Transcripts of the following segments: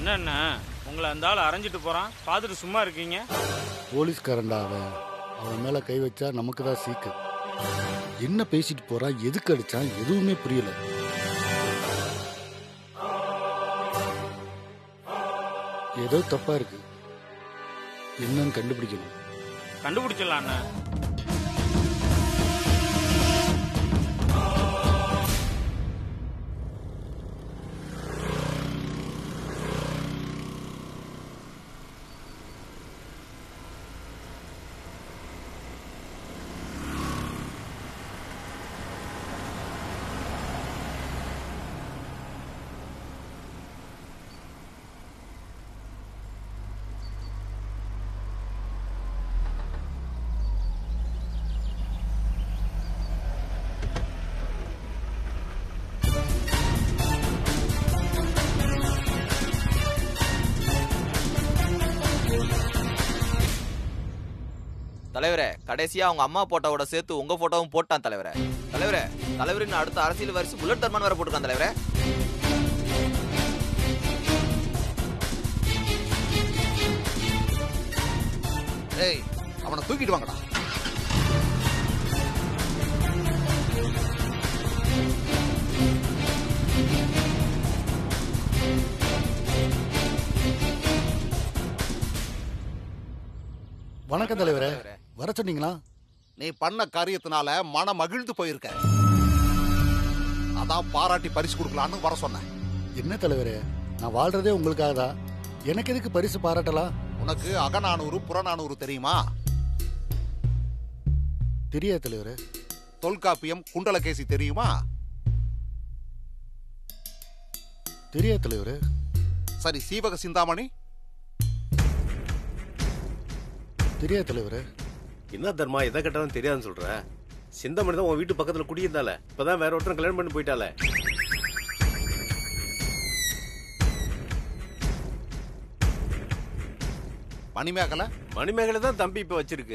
என்னண்ணா உங்களை அந்த ஆள் அரைஞ்சிட்டு போறான் பார்த்துட்டு சும்மா இருக்கீங்க போலீஸ்காரன்டா அவன் அவன் மேல கை வச்சா நமக்கு தான் சீக்கு என்ன பேசிட்டு போறான் எதுக்கு அடிச்சான் எதுவுமே புரியல ஏதோ தப்பா இருக்கு என்னன்னு கண்டுபிடிக்கணும் கண்டுபிடிச்சிடலாம் அண்ணா தலைவரே கடைசியா அவங்க அம்மா போட்டோவோட சேர்த்து உங்க போட்டோவும் போட்டான் தலைவரே தலைவரே தலைவரின் அடுத்த அரசியல் வாரிசு புல்லட் தர்மன் வேற போட்டுருக்கான் தலைவரே ஏய் அவனை தூக்கிட்டு வாங்கடா வணக்கம் தலைவரே வர சொன்னீங்களா நீ பண்ண காரியத்தினால மன மகிழ்ந்து போயிருக்க அதான் பாராட்டி பரிசு கொடுக்கலான்னு வர சொன்னேன் என்ன தலைவரே நான் வாழ்றதே உங்களுக்காக தான் எனக்கு எதுக்கு பரிசு பாராட்டலாம் உனக்கு அகநானூறு புறநானூறு தெரியுமா தெரியாது தலைவரே தொல்காப்பியம் குண்டலகேசி தெரியுமா தெரியாது தலைவரே சரி சீவக சிந்தாமணி தெரியாது தலைவரே என்ன தர்மா எதை கேட்டாலும் தெரியாதுன்னு சொல்ற சிந்தாமணி தான் உன் வீட்டு பக்கத்துல குடியிருந்தால இப்பதான் வேற ஒருத்தன் கல்யாணம் பண்ணி போயிட்டால மணிமேகலை மணிமேகலை தான் தம்பி இப்ப வச்சிருக்கு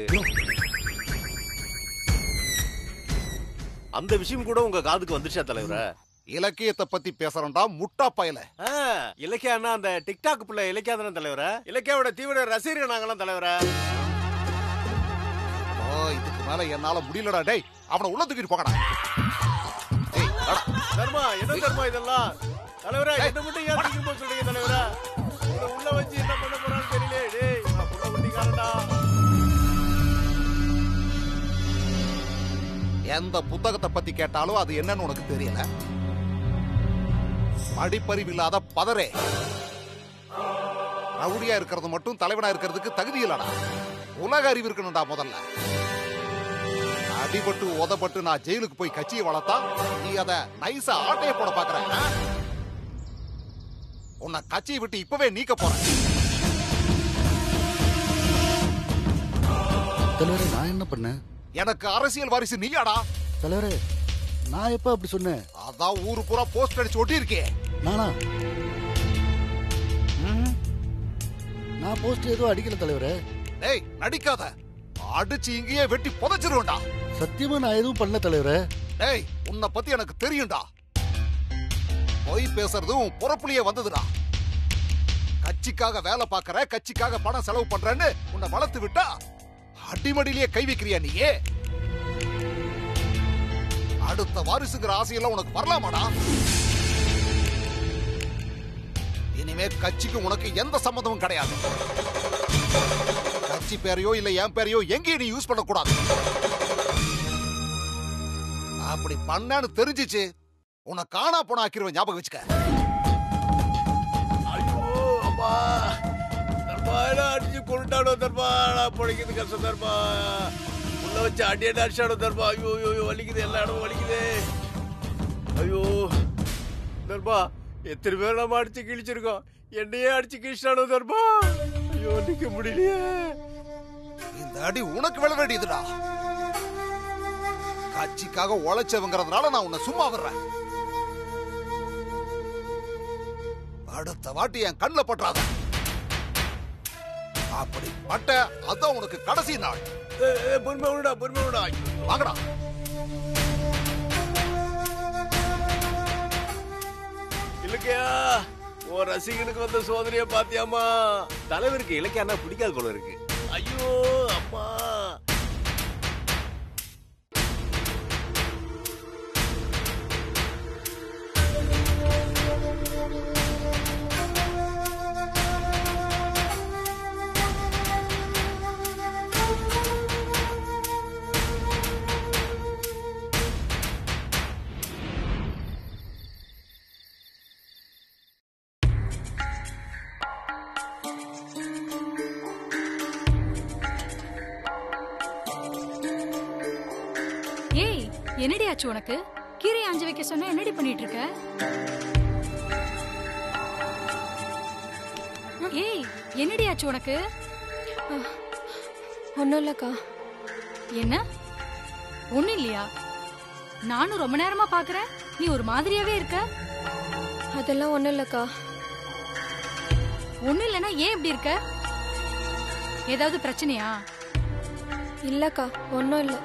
அந்த விஷயம் கூட உங்க காதுக்கு வந்துச்சா தலைவர இலக்கியத்தை பத்தி பேசுறேன்டா முட்டா பயல இலக்கியானா அந்த டிக்டாக் புள்ள இலக்கியா தானே தலைவர இலக்கியாவோட தீவிர ரசிகர்கள் நாங்களாம் தலைவர ஓ இதுக்கு மேல என்னால முடியலடா டேய் அவனை உள்ள தூக்கிட்டு போங்கடா ஏய் வாடா. தர்மா என்ன தர்மா இதெல்லாம் தலைவரா என்ன மட்டும் ஏன் தூக்கி போக சொல்றீங்க தலைவரா இவனை உள்ள வச்சு என்ன பண்ண போறான்னு தெரியல டேய் நான் புள்ள குட்டிக்காரன்டா எந்த புத்தகத்தை பத்தி கேட்டாலும் அது என்னன்னு உனக்கு தெரியல படிப்பறிவு இல்லாத பதரே ரவுடியா இருக்கிறது மட்டும் தலைவனா இருக்கிறதுக்கு தகுதி இல்லடா உலக அறிவு இருக்கணும்டா முதல்ல அடிபட்டு உதப்பட்டு நான் ஜெயிலுக்கு போய் கட்சியை வளர்த்தா நீ அத நைஸா ஆட்டைய போட பாக்குற ஆ? உன்னை கட்சியை விட்டு இப்பவே நீக்க போறேன் தலைவரே நான் என்ன பண்ணேன் எனக்கு அரசியல் வாரிசு நீயாடா தலைவரே நான் எப்ப அப்படி சொன்னேன் அதான் ஊரு பூரா போஸ்ட் அடிச்சு ஒட்டி இருக்கே நானா நான் போஸ்ட் எதுவும் அடிக்கல தலைவரே டேய் நடிக்காத அடிச்சு இங்கேயே வெட்டி புதைச்சிருவேன்டா சத்தியமா நான் எதுவும் பண்ணல தலைவரே டேய் உன்னை பத்தி எனக்கு தெரியும்டா பொய் பேசுறது உன் பொறப்புலயே வந்ததுடா கட்சிக்காக வேலை பார்க்கற கட்சிக்காக பணம் செலவு பண்றேன்னு உன்னை வளர்த்து விட்டா அடிமடியிலேயே கை வைக்கிறியா நீயே அடுத்த வாரிசுங்கிற ஆசையெல்லாம் உனக்கு வரலாமாடா இனிமே கட்சிக்கு உனக்கு எந்த சம்மந்தமும் கிடையாது கட்சி பேரையோ இல்ல என் பேரையோ எங்கேயும் நீ யூஸ் பண்ணக்கூடாது அப்படி பண்ணான்னு தெரிஞ்சிச்சு உன்னை காணா போன ஆக்கிருவேன் ஞாபகம் வச்சுக்க ஐயோ அப்பா தர்மா எல்லாம் அடிச்சு கொண்டுட்டானோ தர்மா நான் பிழைக்கிறது கஷ்டம் தர்மா உள்ள வச்சு அடி அடி அடிச்சானோ தர்மா ஐயோ ஐயோ ஐயோ, வலிக்குது எல்லா இடமும் வலிக்குது ஐயோ தர்மா எத்தனை பேர் நம்ம அடிச்சு கிழிச்சிருக்கோம் என்னையே அடிச்சு கிழிச்சானோ தர்மா ஐயோ நிக்க முடியலையே இந்த அடி உனக்கு விழ வேண்டியதுடா கட்சிக்காக உழைச்சவங்கிறதுனால நான் உன்னை சும்மா விடுறேன் அடுத்த வாட்டி என் கண்ணுல பற்றாத அப்படி பட்ட அதான் உனக்கு கடைசி நாள் ஏய், ஏய், பொறுமை விடா பொறுமை விடா வாங்கடா இல்லையா உன் ரசிகனுக்கு வந்த சோதனைய பாத்தியாமா தலைவருக்கு இலக்கியானா பிடிக்காது போல இருக்கு ஐயோ அம்மா ஏய் என்னடி ஆச்சு உனக்கு கீரை ஆஞ்சு வைக்க சொன்னா என்னடி பண்ணிட்டு இருக்க ஏய் என்னடி ஆச்சு உனக்கு ஒன்றும் இல்லைக்கா என்ன ஒண்ணு இல்லையா நானும் ரொம்ப நேரமா பாக்குறேன் நீ ஒரு மாதிரியாவே இருக்க அதெல்லாம் ஒன்றும் இல்லைக்கா ஒண்ணு இல்லைன்னா ஏன் இப்படி இருக்க ஏதாவது பிரச்சனையா இல்லைக்கா ஒன்றும் இல்லை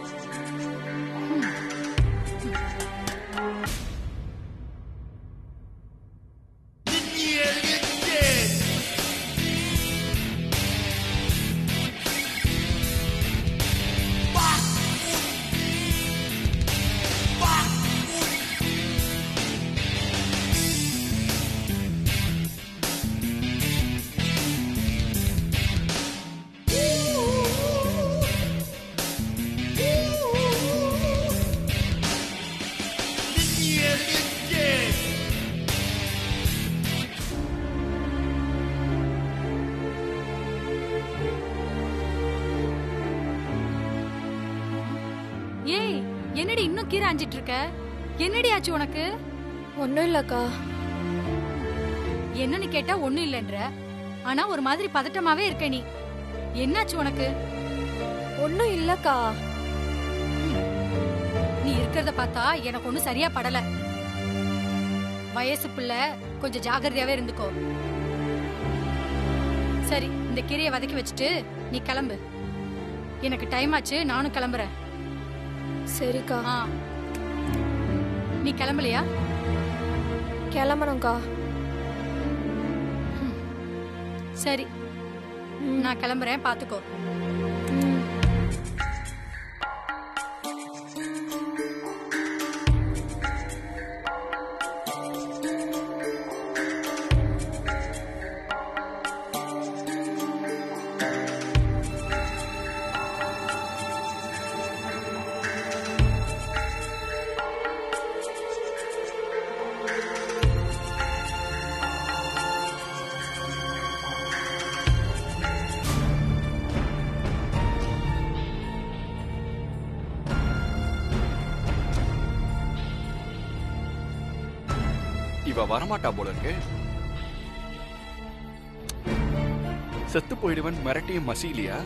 ஏய் என்னடி இன்னும் கீரை ஆஞ்சிட்டு இருக்க என்னடி ஆச்சு உனக்கு ஒன்றும் இல்லைக்கா என்னன்னு கேட்டா ஒண்ணும் இல்லைன்ற ஆனா ஒரு மாதிரி பதட்டமாவே இருக்க நீ என்னாச்சு உனக்கு ஒன்றும் இல்லைக்கா நீ இருக்கிறத பார்த்தா எனக்கு ஒண்ணும் சரியா படல வயசு பிள்ளை கொஞ்சம் ஜாகிரதையாவே இருந்துக்கோ சரி இந்த கீரையை வதக்கி வச்சுட்டு நீ கிளம்பு எனக்கு டைம் ஆச்சு நானும் கிளம்புறேன் சரிக்கா ஆ நீ கிளம்பலையா கிளம்பணும்க்கா சரி ம். நான் கிளம்புறேன் பாத்துக்கோ ம். இவ வரமாட்டா போல இருக்கு செத்து போயிடுவன் மிரட்டியும் மசீலியா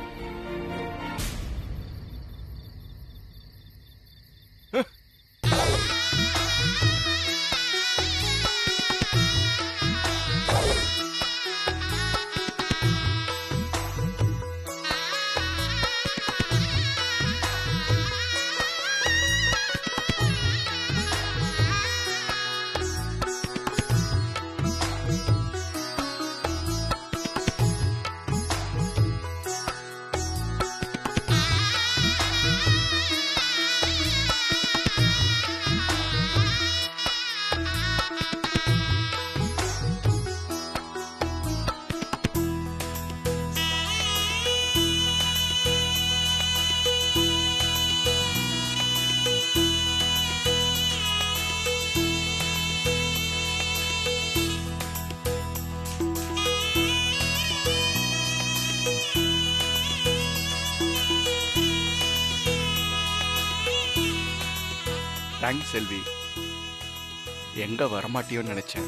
தேங்க்ஸ் செல்வி எங்க வரமாட்டியோன்னு நினைச்சேன்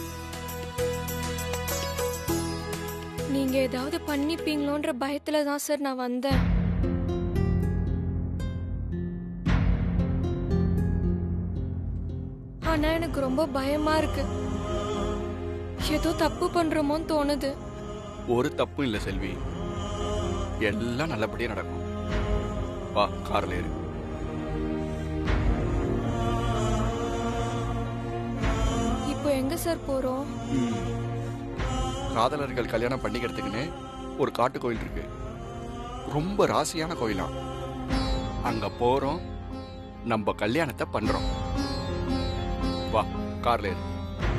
நீங்க ஏதாவது பண்ணிப்பீங்களோன்ற பயத்துல தான் சார் நான் வந்தேன் ஆனா எனக்கு ரொம்ப பயமா இருக்கு ஏதோ தப்பு பண்றோமோன்னு தோணுது ஒரு தப்பும் இல்ல செல்வி எல்லாம் நல்லபடியா நடக்கும் வா கார்ல ஏறு இப்போ எங்க எங்க சார் போறோம் ம். காதலர்கள் கல்யாணம் பண்ணிக்கிறதுக்குன்னு ஒரு காட்டு கோயில் இருக்கு ரொம்ப ராசியான கோயிலாம் அங்க போறோம் நம்ம கல்யாணத்தை பண்றோம் வா கார்ல ஏறு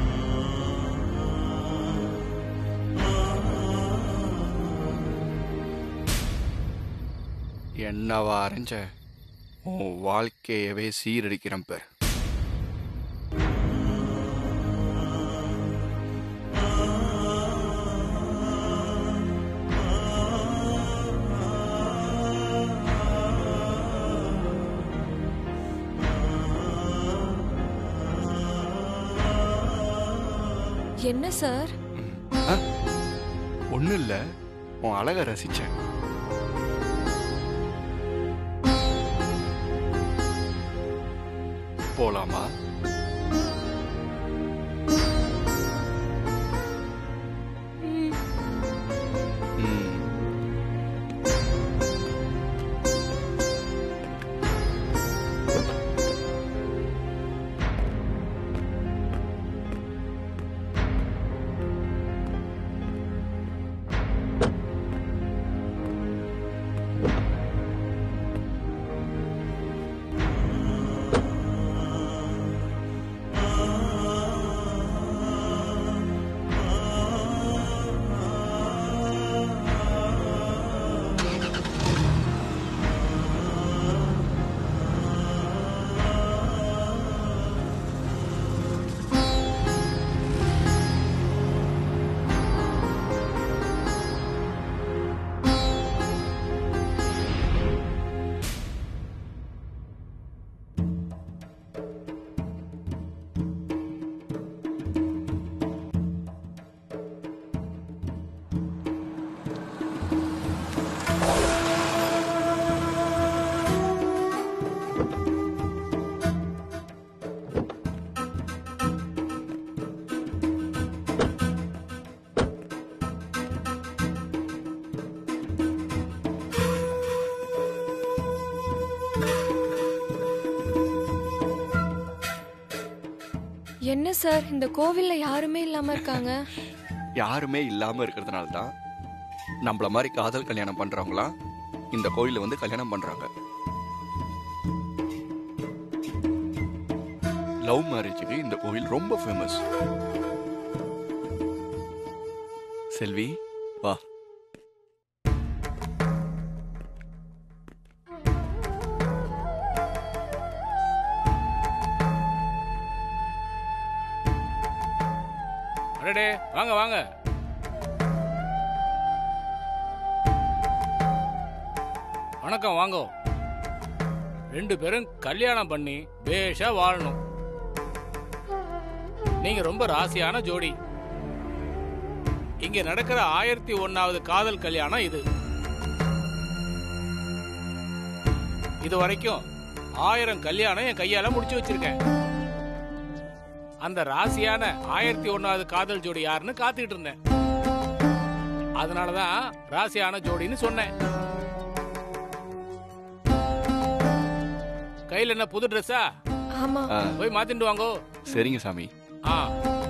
என்னவா அரைஞ்ச உன் வாழ்க்கையவே சீரடிக்கிறேன் பேர் என்ன சார் ஒன்றும் இல்லை உன் அழகை ரசிச்சேன் போலாமா ம், ம். என்ன சார் இந்த கோவில்ல யாருமே இல்லாம இருக்காங்க யாருமே இல்லாம இருக்கிறதுனால தான் நம்மள மாதிரி காதல் கல்யாணம் பண்றவங்களாம் இந்த கோயில்ல வந்து கல்யாணம் பண்றாங்க லவ் மேரேஜுக்கு இந்த கோயில் ரொம்ப ஃபேமஸ் செல்வி வா அடடே வாங்க வாங்க வணக்கம் வாங்கோ ரெண்டு பேரும் கல்யாணம் பண்ணி பேஷா வாழணும் நீங்க ரொம்ப ராசியான ஜோடி இங்க நடக்கிற ஆயிரத்தி ஒன்னாவது காதல் கல்யாணம் இது இது வரைக்கும் ஆயிரம் கல்யாணம் என் கையால முடிச்சு வச்சிருக்கேன் அந்த ராசியான ஆயிரத்தி ஒன்னாவது காதல் ஜோடி யாருன்னு காத்துக்கிட்டு இருந்தேன் அதனாலதான் ராசியான ஜோடின்னு சொன்னேன் கையில என்ன புது ட்ரெஸ்ஸா ஆமா ஆ, போய் மாத்திட்டு வாங்கோ சரிங்க சாமி ஆ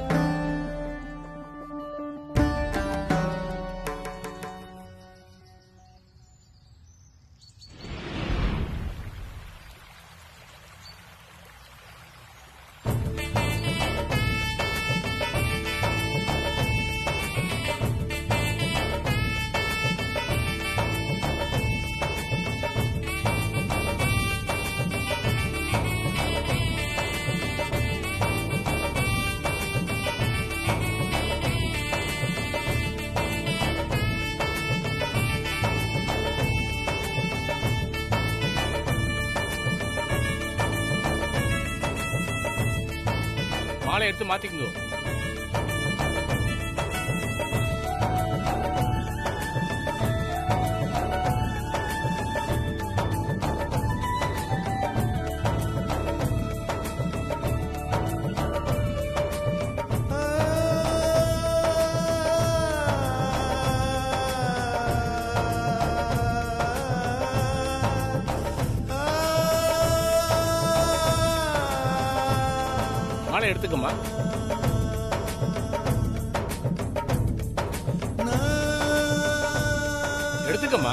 மாலை எடுத்து மாத்திக்கோ மாலை எடுத்துக்கம்மா எதுக்குமா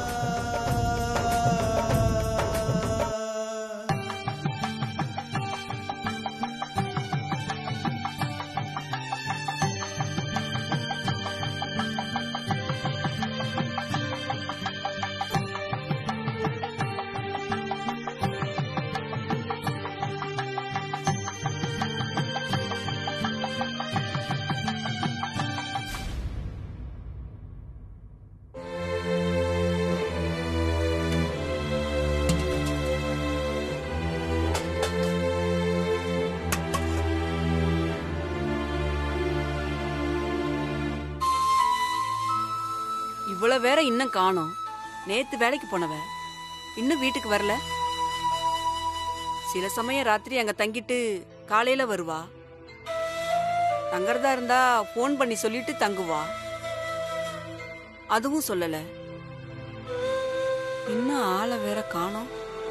இவ்வளவு வேற இன்னும் காணோம் நேத்து வேலைக்கு போனவ இன்னும் வீட்டுக்கு வரல சில சமயம் ராத்திரி அங்க தங்கிட்டு காலையில வருவா தங்கறதா இருந்தா ஃபோன் பண்ணி சொல்லிட்டு தங்குவா அதுவும் சொல்லல இன்னும் ஆளை வேற காணோம்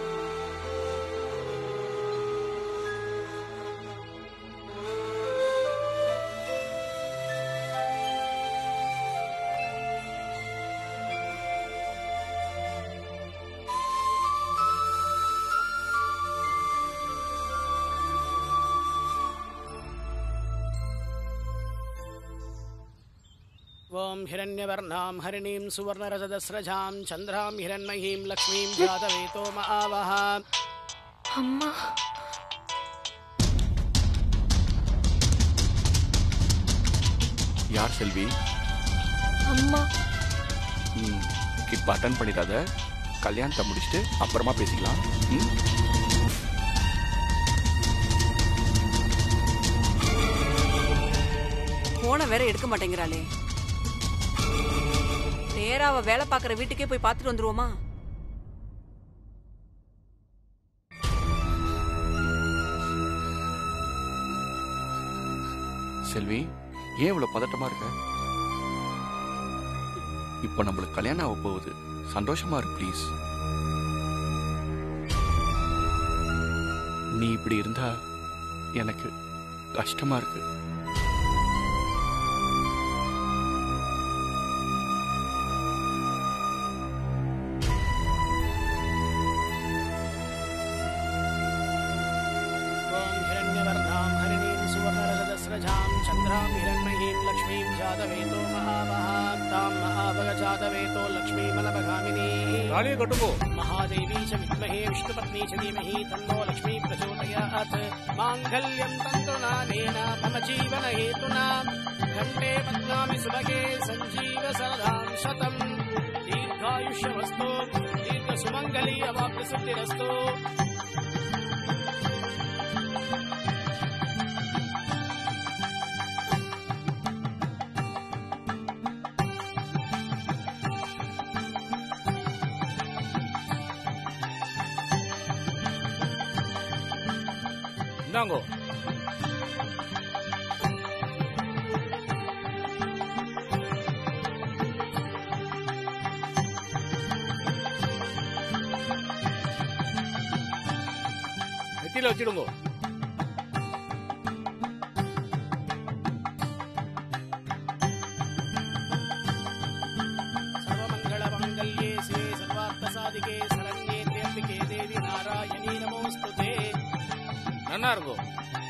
ॐ हिरण्यवर्णां हरिणीं सुवर्णरजदस्रजां चन्द्रां हिरण्मयीं लक्ष्मीं जातवेतो महावः அம்மா யார் செல்வி அம்மா ம் இப்போ அட்டன் பண்ணிடாத கல்யாணத்தை முடிச்சுட்டு அப்புறமா பேசிக்கலாம் ம் போனை வேற எடுக்க மாட்டேங்கிறாளே நேரா அவ வேலை பார்க்குற வீட்டுக்கே போய் பார்த்துட்டு வந்துருவோமா செல்வி ஏன் இவ்வளவு பதட்டமா இருக்க இப்போ நம்மளுக்கு கல்யாணம் ஆக போகுது சந்தோஷமா இரு ப்ளீஸ் நீ இப்படி இருந்தா எனக்கு கஷ்டமா இருக்கு ॐ हिरण्यवर्णां हरिणीं सुवर्णरजदस्रजां चन्द्रां हिरण्मयीं लक्ष्मीं जातवेतो महावः तां महाभगजातवेतो लक्ष्मीमनभगामिनी தாலியை கட்டுப்போ महादेवी च विद्महे विष्णुपत्नी च धीमहि तन्नो लक्ष्मी प्रचोदयात् माङ्गल्यं तन्तुनानेन मम जीवनहेतुना कण्ठे पद्मामि सुभगे सञ्जीव सरदां शतम् दीर्घायुष्यवस्तु दीर्घसुमङ्गली अवाप्यसिद्धिरस्तु இந்தாங்கோ நெத்தியில வச்சிடுங்கோ सर्वमङ्गलमङ्गल्ये शिवे सर्वार्थसाधिके शरण्ये त्र्यम्बिके देवी नारायणी नमोऽस्तु ते நன்னா இருக்கும்